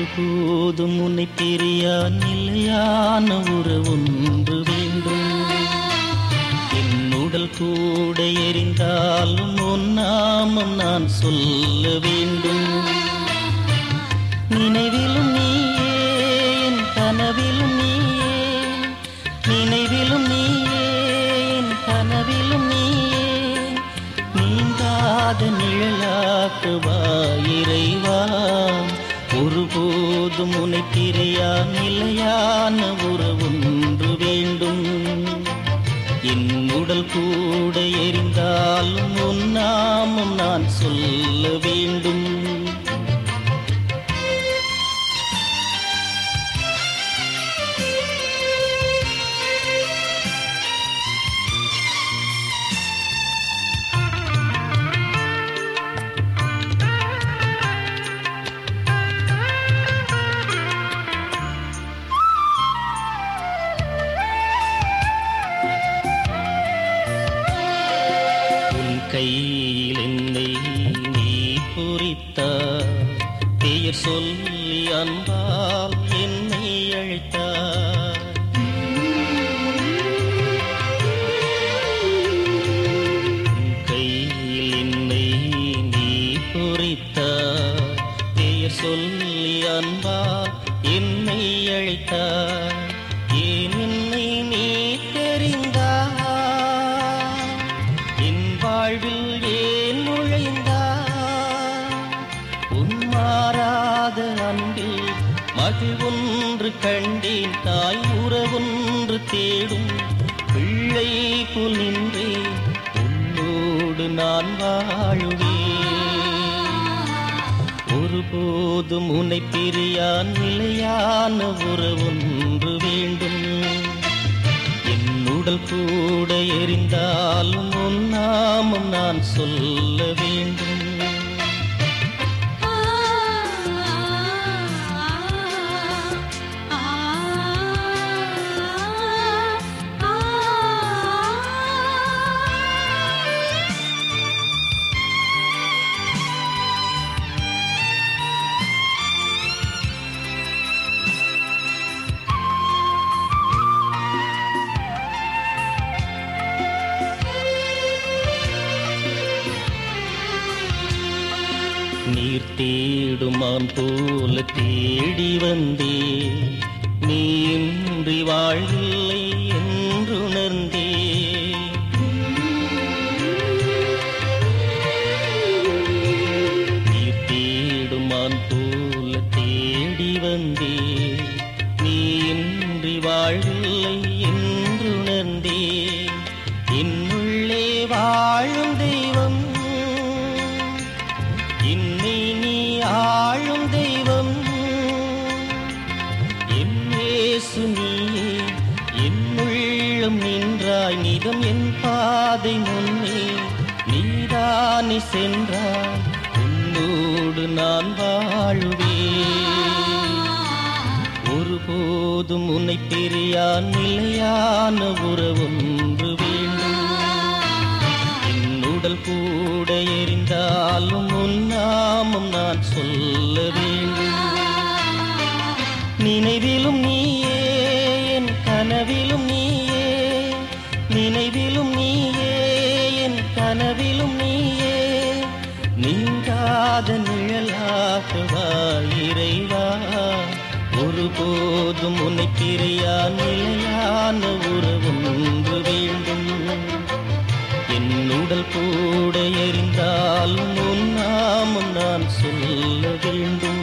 ஒருபோதும் உன்னை பிரியா நிலையான உறவொன்று வேண்டும் என் உடல் கூட எரிந்தாலும் உன் நாமம் நான் சொல்ல வேண்டும் நினைவிலும் நீயே என் கனவிலும் நீயே நினைவிலும் நீயே என் கனவிலும் நீயே நீங்காத நிழலாக்குவா இறைவா ஒருபோதும் உன்னை பிரியா நிலையான உறவொன்று வேண்டும் என் உடல் கூட எரிந்தாலும் உன் நாமம் நான் சொல்ல வேண்டும் உன் கையில் என்னை நீ பொறித்தார் பெயர் சொல்லி அன்பால் என்னை அழைத்தார் உன் கையில் என்னை நீ பொறித்தார் பெயர் சொல்லி அன்பால் என்னை அழைத்தார் ஏன் என்னை நீ தெரிந்தார் என் வாழ்வில் ஏன் நுழைந்தார் உன் மாறாத அன்பில் மகிழ்வொன்று கண்டேன் தாய் உறவொன்று தேடும் பிள்ளை புல் நின்றே உன்னோடு நான் வாழுவேன் ஒருபோதும் உன்னை பிரியா நிலையான உறவொன்று வேண்டும் என் உடல் கூட எரிந்தாலும் உன் நாமம் நான் சொல்ல வேண்டும் நீர் தேடுமான் போல தேடி வந்தே நீ இன்றி வாழ்வில்லை என்றுணர்ந்தே நீர் தேடுமான் போல தேடி வந்தே நீ இன்றி வாழ்வில்லை என்றுணர்ந்தே என்னுள்ளே வாழும் தெய்வம் என்னை நீ ஆளும் தெய்வம் என் இயேசு நீயே என் உள்ளம் நின்றாய் நிதம் என் பாதை முன்னே நீதானே சென்றாய் உன்னோடு நான் வாழுவேன் ஒருபோதும் உன்னை பிரியா நிலையான உறவொன்று வேண்டும் என் உடல் கூட எரிந்தாலும் உன் நாமம் நான் சொல்ல வேண்டும் நினைவிலும் நீயே என் கனவிலும் நீயே நினைவிலும் நீயே என் கனவிலும் நீயே நீங்காத நிழலாகவா இறைவா ஒருபோதும் உன்னை பிரியா நிலையான உறவொன்று வேண்டும் என் உடல் கூட எரிந்தாலும் உன் நாமம் நான் சொல்ல வேண்டும்